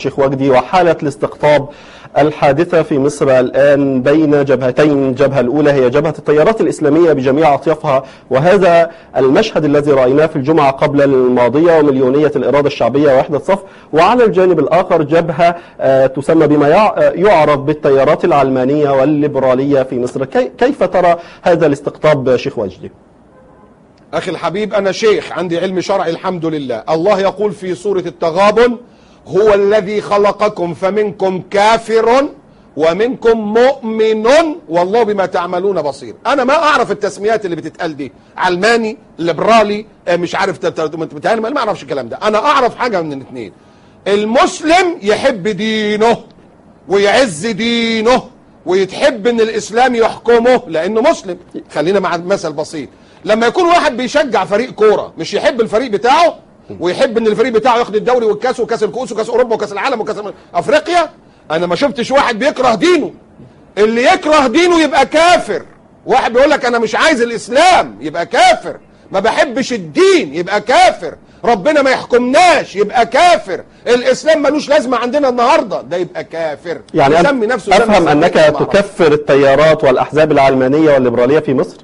شيخ وجدي وحالة الاستقطاب الحادثة في مصر الآن بين جبهتين الجبهة الأولى هي جبهة التيارات الإسلامية بجميع أطيافها وهذا المشهد الذي رأيناه في الجمعة قبل الماضية ومليونية الإرادة الشعبية ووحدة صف وعلى الجانب الآخر جبهة آه، تسمى بما يع- آه، يعرف بالتيارات العلمانية والليبرالية في مصر كي- كيف ترى هذا الاستقطاب شيخ وجدي؟ أخي الحبيب أنا شيخ عندي علم شرعي الحمد لله الله يقول في سورة التغابن هو الذي خلقكم فمنكم كافر ومنكم مؤمن والله بما تعملون بصير أنا ما أعرف التسميات اللي بتتقال دي علماني ليبرالي آه، مش عارف تت- تت- بتهيألي ما أعرفش الكلام ده أنا أعرف حاجة من الاثنين المسلم يحب دينه ويعز دينه ويتحب ان الاسلام يحكمه لانه مسلم خلينا مع مثل بسيط لما يكون واحد بيشجع فريق كوره مش يحب الفريق بتاعه ويحب ان الفريق بتاعه ياخد الدوري والكاس وكاس الكؤوس وكاس اوروبا وكاس العالم وكاس افريقيا انا ما شفتش واحد بيكره دينه اللي يكره دينه يبقى كافر واحد بيقول لك انا مش عايز الاسلام يبقى كافر ما بحبش الدين يبقى كافر ربنا ما يحكمناش يبقى كافر الاسلام ملوش لازمه عندنا النهارده ده يبقى كافر يعني أنا يسمي نفسه زي ما أفهم سميت أنك ما أعرفش. تكفر التيارات والأحزاب العلمانية والليبرالية في مصر؟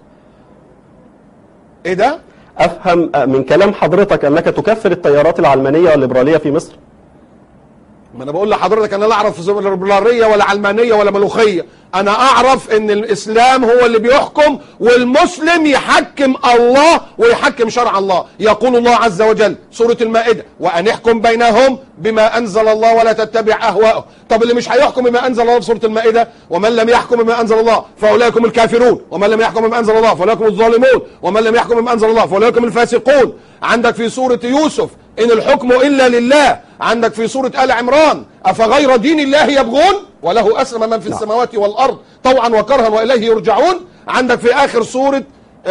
ايه ده أفهم من كلام حضرتك أنك تكفر التيارات العلمانية والليبرالية في مصر؟ ما انا بقول لحضرتك انا لا اعرف ليبراليه ولا علمانيه ولا ملوخيه انا اعرف ان الاسلام هو اللي بيحكم والمسلم يحكم الله ويحكم شرع الله يقول الله عز وجل سوره المائده وان احكم بينهم بما انزل الله ولا تتبع اهواءهم طب اللي مش هيحكم بما انزل الله في سوره المائده ومن لم يحكم بما انزل الله فاولئك هم الكافرون ومن لم يحكم بما انزل الله فاولئك هم الظالمون ومن لم يحكم بما انزل الله فاولئك هم الفاسقون عندك في سوره يوسف ان الحكم الا لله عندك في سوره ال عمران افغير دين الله يبغون وله اسلم من في السماوات والارض طوعا وكرها واليه يرجعون عندك في اخر سوره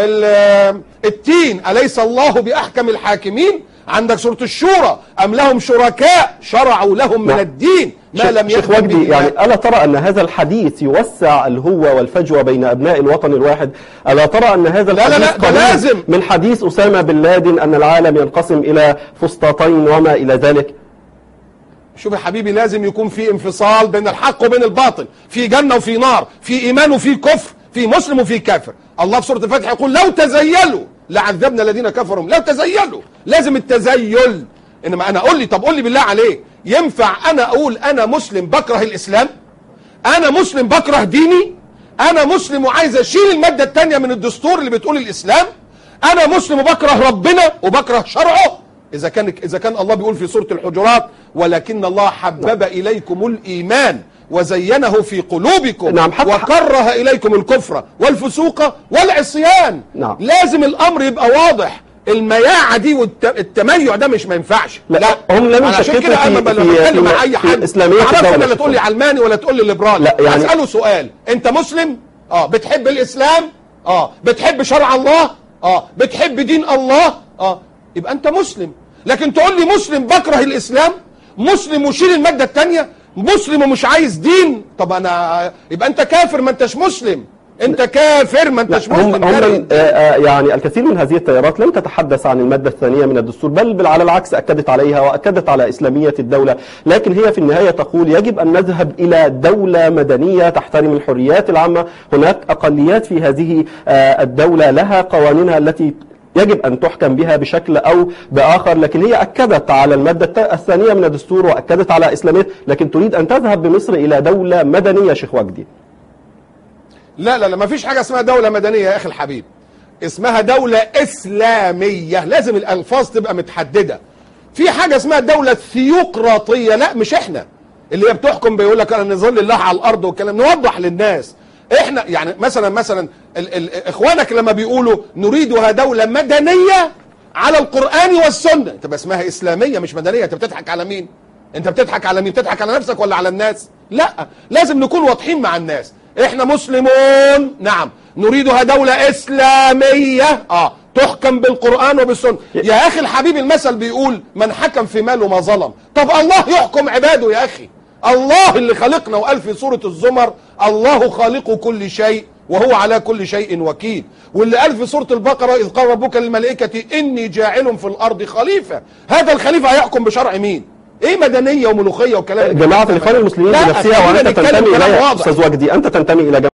ال- التين اليس الله باحكم الحاكمين عندك سوره الشورى ام لهم شركاء شرعوا لهم من نعم. الدين ما شيخ- لم شيخ يأذن وجدي به يعني الله. ألا ترى أن هذا الحديث يوسع الهوة والفجوة بين أبناء الوطن الواحد ألا ترى أن هذا لا، لا، الحديث لا، ده قريب لازم. من حديث أسامة بن لادن أن العالم ينقسم إلى فسطاطين وما إلى ذلك شوف يا حبيبي لازم يكون في انفصال بين الحق وبين الباطل في جنة وفي نار في إيمان وفي كفر في مسلم وفي كافر الله في سورة الفتح يقول لو تزيلوا لعذبنا الذين كفروا لو تزيلوا لازم التزيل انما انا اقول لي طب قول لي بالله عليك ينفع انا اقول انا مسلم بكره الاسلام انا مسلم بكره ديني انا مسلم وعايز اشيل الماده الثانيه من الدستور اللي بتقول الاسلام انا مسلم وبكره ربنا وبكره شرعه اذا كان اذا كان الله بيقول في سوره الحجرات ولكن الله حبب اليكم الايمان وزينه في قلوبكم نعم، حتى- وكره اليكم الكفر والفسوق والعصيان نعم. لازم الامر يبقى واضح المياعه دي والتميع ده مش ما ينفعش لا، هم لم علشان يشككوا كده في- انا لما في- بتكلم في- مع اي في حد إسلامية ما اعرفش الدولة انا لا تقول لي علماني ولا تقول لي ليبرالي لا، يعني- اساله سؤال انت مسلم اه بتحب الاسلام اه بتحب شرع الله اه بتحب دين الله اه يبقى انت مسلم لكن تقول لي مسلم بكره الاسلام مسلم وشيل الماده الثانيه مسلم ومش عايز دين طب انا يبقى انت كافر ما انتش مسلم انت كافر ما انتش هم, مسلم هم كاره آه، آه، يعني الكثير من هذه التيارات لم تتحدث عن المادة الثانية من الدستور بل بل على العكس أكدت عليها وأكدت على إسلامية الدولة لكن هي في النهاية تقول يجب أن نذهب إلى دولة مدنية تحترم الحريات العامة هناك أقليات في هذه آه، الدولة لها قوانينها التي يجب أن تحكم بها بشكل أو بآخر لكن هي أكدت على المادة الت- الثانية من الدستور وأكدت على إسلامية لكن تريد أن تذهب بمصر إلى دولة مدنية شيخ وجدي لا لا لا ما فيش حاجه اسمها دوله مدنيه يا اخي الحبيب اسمها دوله اسلاميه لازم الالفاظ تبقى متحدده في حاجه اسمها دوله ثيوقراطيه لا مش احنا اللي هي بتحكم بيقول لك انا نظل الله على الارض والكلام نوضح للناس احنا يعني مثلا مثلا ال ال اخوانك لما بيقولوا نريدها دوله مدنيه على القران والسنه تبقى اسمها اسلاميه مش مدنيه انت بتضحك على مين انت بتضحك على مين بتضحك على نفسك ولا على الناس لا لازم نكون واضحين مع الناس احنا مسلمون نعم نريدها دولة اسلامية اه تحكم بالقرآن وبالسنة يا اخي الحبيب المثل بيقول من حكم في ماله ما ظلم طب الله يحكم عباده يا اخي الله اللي خلقنا وقال في سورة الزمر الله خالق كل شيء وهو على كل شيء وكيل واللي قال في سورة البقرة إذ قال ربك للملائكة إني جاعل في الأرض خليفة هذا الخليفة هيحكم بشرع مين ايه مدنيه وملوخيه وكلام جماعه الاخوان المسلمين لا، بنفسها خلينا وانت نتكلم تنتمي كلام اليها واضح. استاذ وجدي انت تنتمي الى